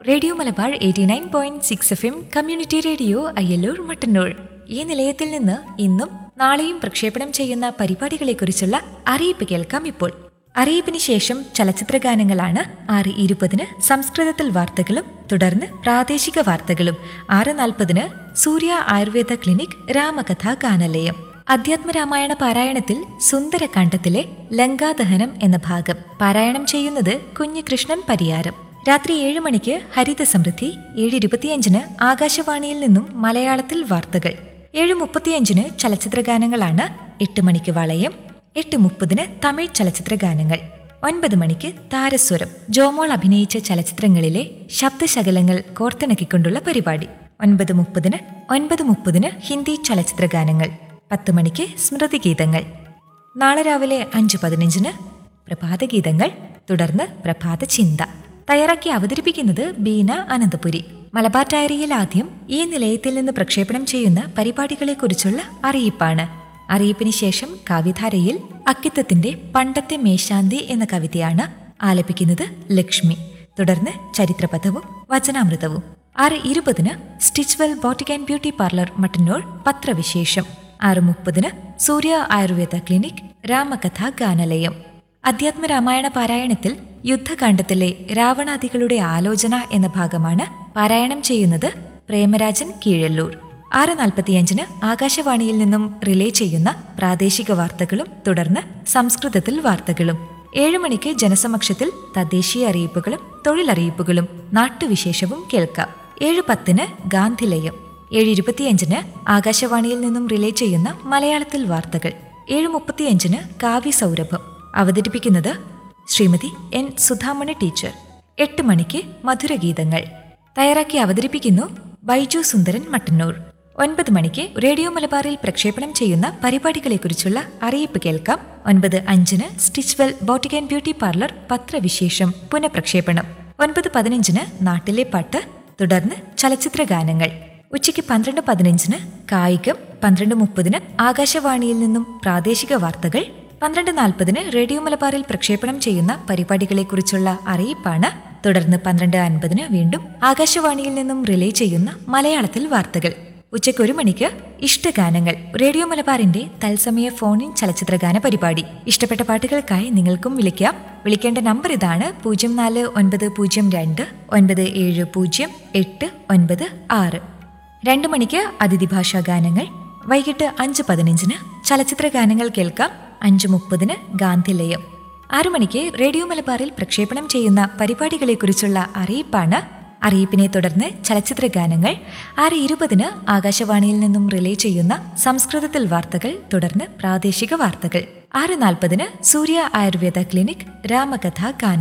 radio Malabar eighty nine point six F M community radio Ayyallur Mattannur ഈ നിലയത്തിൽ നിന്ന് ഇന്നും നാളെയും പ്രക്ഷേപണം ചെയ്യുന്ന പരിപാടികളെക്കുറിച്ചുള്ള അറിയിപ്പ് കേൾക്കാം ഇപ്പോൾ അറിയിപ്പിന് ശേഷം ചലച്ചിത്ര ഗാനങ്ങളാണ് ആറ് ഇരുപതിന് സംസ്കൃതത്തിൽ വാർത്തകളും തുടർന്ന് പ്രാദേശിക വാർത്തകളും ആറ് നാൽപ്പതിന് സൂര്യ ആയുർവേദ ക്ലിനിക് രാമകഥാ ഗാനലയം അധ്യാത്മരാമായണ പാരായണത്തിൽ സുന്ദരകാന്ഡത്തിലെ ലങ്കാദഹനം എന്ന ഭാഗം പാരായണം ചെയ്യുന്നത് കുഞ്ഞികൃഷ്ണൻ പരിയാരം രാത്രി ഏഴ് മണിക്ക് ഹരിത സമൃദ്ധി ഏഴ് ഇരുപത്തിയഞ്ചിന് ആകാശവാണിയിൽ നിന്നും മലയാളത്തിൽ വാർത്തകൾ ഏഴ് മുപ്പത്തിയഞ്ചിന് ചലച്ചിത്ര ഗാനങ്ങളാണ് എട്ട് മണിക്ക് വളയം എട്ട് മുപ്പതിന് തമിഴ് ചലച്ചിത്ര ഗാനങ്ങൾ ഒൻപത് മണിക്ക് താരസ്വരം ജോമോൾ അഭിനയിച്ച ചലച്ചിത്രങ്ങളിലെ ശബ്ദശകലങ്ങൾ കോർത്തിണക്കിക്കൊണ്ടുള്ള പരിപാടി ഒൻപത് മുപ്പതിന് ഒൻപത് മുപ്പതിന് ഹിന്ദി ചലച്ചിത്ര ഗാനങ്ങൾ പത്ത് മണിക്ക് സ്മൃതി ഗീതങ്ങൾ നാളെ രാവിലെ അഞ്ച് പതിനഞ്ചിന് പ്രഭാതഗീതങ്ങൾ തുടർന്ന് പ്രഭാത ചിന്ത തയ്യാറാക്കി അവതരിപ്പിക്കുന്നത് ബീന അനന്തപുരി മലബാർ ഡയറിയിൽ ആദ്യം ഈ നിലയത്തിൽ നിന്ന് പ്രക്ഷേപണം ചെയ്യുന്ന പരിപാടികളെക്കുറിച്ചുള്ള അറിയിപ്പാണ് അറിയിപ്പിന് ശേഷം കാവ്യധാരയിൽ അക്കിത്തത്തിന്റെ പണ്ടത്തെ മേശാന്തി എന്ന കവിതയാണ് ആലപിക്കുന്നത് ലക്ഷ്മി തുടർന്ന് ചരിത്രപഥവും വചനാമൃതവും ആറ് ഇരുപതിന് Stitchwell boutique and beauty parlour Mattannur പത്രവിശേഷം ആറ് മുപ്പതിന് സൂര്യ ആയുർവേദ ക്ലിനിക് രാമകഥ ഗാനലയം അധ്യാത്മ രാമായണ പാരായണത്തിൽ യുദ്ധകാന്ഡത്തിലെ രാവണാദികളുടെ ആലോചന എന്ന ഭാഗമാണ് പാരായണം ചെയ്യുന്നത് പ്രേമരാജൻ കീഴല്ലൂർ ആറ് നാൽപ്പത്തിയഞ്ചിന് ആകാശവാണിയിൽ നിന്നും റിലേ ചെയ്യുന്ന പ്രാദേശിക വാർത്തകളും തുടർന്ന് സംസ്കൃതത്തിൽ വാർത്തകളും ഏഴ് മണിക്ക് ജനസമക്ഷത്തിൽ തദ്ദേശീയ അറിയിപ്പുകളും തൊഴിലറിയിപ്പുകളും നാട്ടുവിശേഷവും കേൾക്കാം ഏഴ് പത്തിന് ഗാന്ധിലയം ഏഴ് ഇരുപത്തിയഞ്ചിന് ആകാശവാണിയിൽ നിന്നും റിലേ ചെയ്യുന്ന മലയാളത്തിൽ വാർത്തകൾ ഏഴ് മുപ്പത്തിയഞ്ചിന് കാവ്യ സൗരഭം അവതരിപ്പിക്കുന്നത് ശ്രീമതി എൻ സുധാമണി ടീച്ചർ എട്ട് മണിക്ക് മധുരഗീതങ്ങൾ തയ്യാറാക്കി അവതരിപ്പിക്കുന്നു ബൈജു സുന്ദരൻ മട്ടന്നൂർ ഒൻപത് മണിക്ക് റേഡിയോ മലബാറിൽ പ്രക്ഷേപണം ചെയ്യുന്ന പരിപാടികളെക്കുറിച്ചുള്ള അറിയിപ്പ് കേൾക്കാം ഒൻപത് അഞ്ചിന് Stitchwell boutique and beauty parlour പത്രവിശേഷം പുനഃപ്രക്ഷേപണം ഒൻപത് പതിനഞ്ചിന് നാട്ടിലെ പാട്ട് തുടർന്ന് ചലച്ചിത്ര ഗാനങ്ങൾ ഉച്ചയ്ക്ക് പന്ത്രണ്ട് പതിനഞ്ചിന് കായികം പന്ത്രണ്ട് മുപ്പതിന് ആകാശവാണിയിൽ നിന്നും പ്രാദേശിക വാർത്തകൾ പന്ത്രണ്ട് നാൽപ്പതിന് റേഡിയോ മലബാറിൽ പ്രക്ഷേപണം ചെയ്യുന്ന പരിപാടികളെക്കുറിച്ചുള്ള അറിയിപ്പാണ് തുടർന്ന് പന്ത്രണ്ട് അൻപതിന് വീണ്ടും ആകാശവാണിയിൽ നിന്നും റിലേ ചെയ്യുന്ന മലയാളത്തിൽ വാർത്തകൾ ഉച്ചയ്ക്ക് ഒരു മണിക്ക് ഇഷ്ടഗാനങ്ങൾ റേഡിയോ മലബാറിന്റെ തത്സമയ ഫോണിൻ ചലച്ചിത്രഗാന പരിപാടി ഇഷ്ടപ്പെട്ട പാട്ടുകൾക്കായി നിങ്ങൾക്കും വിളിക്കാം വിളിക്കേണ്ട നമ്പർ ഇതാണ് പൂജ്യം നാല് ഒൻപത് പൂജ്യം രണ്ട് ഒൻപത് ഏഴ് പൂജ്യം എട്ട് ഒൻപത് ആറ് രണ്ട് മണിക്ക് അതിഥി ഭാഷാ ഗാനങ്ങൾ വൈകിട്ട് അഞ്ച് പതിനഞ്ചിന് ചലച്ചിത്ര ഗാനങ്ങൾ കേൾക്കാം അഞ്ച് മുപ്പതിന് ഗാന്ധിലയം ആറു മണിക്ക് റേഡിയോ മലബാറിൽ പ്രക്ഷേപണം ചെയ്യുന്ന പരിപാടികളെക്കുറിച്ചുള്ള അറിയിപ്പാണ് അറിയിപ്പിനെ തുടർന്ന് ചലച്ചിത്ര ഗാനങ്ങൾ ആറ് ഇരുപതിന് ആകാശവാണിയിൽ നിന്നും റിലേ ചെയ്യുന്ന സംസ്കൃതത്തിൽ വാർത്തകൾ തുടർന്ന് പ്രാദേശിക വാർത്തകൾ ആറ് നാൽപ്പതിന് സൂര്യ ആയുർവേദ ക്ലിനിക് രാമകഥ ഗാനം